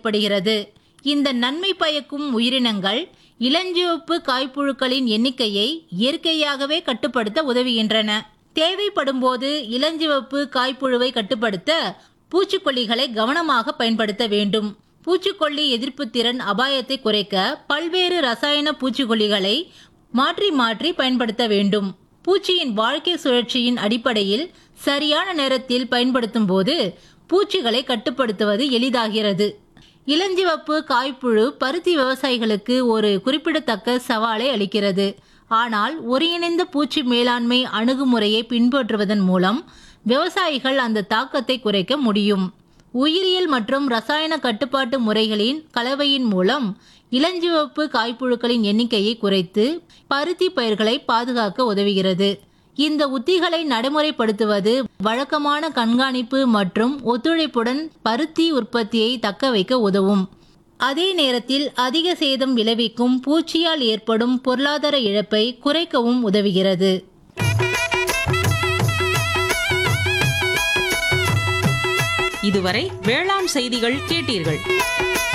ஏற்படுகிறது இந்த நன்மை பயக்கும் உயிரினங்கள் இளஞ்சிவப்பு காய்ப்புழுக்களின் எண்ணிக்கையை இயற்கையாகவே கட்டுப்படுத்த உதவுகின்றன தேவைப்படும்போது இளஞ்சிவப்பு காய்ப்புழுவை கட்டுப்படுத்த பூச்சிக்கொல்லிகளை கவனமாக பயன்படுத்த வேண்டும் பூச்சிக்கொல்லி எதிர்ப்பு திறன் அபாயத்தை குறைக்க பல்வேறு ரசாயன பூச்சிக்கொல்லிகளை மாற்றி மாற்றி பயன்படுத்த வேண்டும் பூச்சியின் வாழ்க்கை சுழற்சியின் அடிப்படையில் சரியான நேரத்தில் பயன்படுத்தும் போது பூச்சிகளை கட்டுப்படுத்துவது எளிதாகிறது இளஞ்சிவப்பு காய்ப்புழு பருத்தி விவசாயிகளுக்கு ஒரு குறிப்பிடத்தக்க சவாலை அளிக்கிறது ஆனால் ஒருங்கிணைந்த பூச்சி மேலாண்மை அணுகுமுறையை பின்பற்றுவதன் மூலம் விவசாயிகள் அந்த தாக்கத்தை குறைக்க முடியும் உயிரியல் மற்றும் ரசாயன கட்டுப்பாட்டு முறைகளின் கலவையின் மூலம் இளஞ்சிவப்பு காய்ப்புழுக்களின் எண்ணிக்கையை குறைத்து பருத்தி பயிர்களை பாதுகாக்க உதவுகிறது இந்த உத்திகளை நடைமுறைப்படுத்துவது வழக்கமான கண்காணிப்பு மற்றும் ஒத்துழைப்புடன் பருத்தி உற்பத்தியை தக்க வைக்க உதவும் அதே நேரத்தில் அதிக சேதம் விளைவிக்கும் பூச்சியால் ஏற்படும் பொருளாதார இழப்பை குறைக்கவும் உதவுகிறது இதுவரை வேளாண் செய்திகள் கேட்டீர்கள்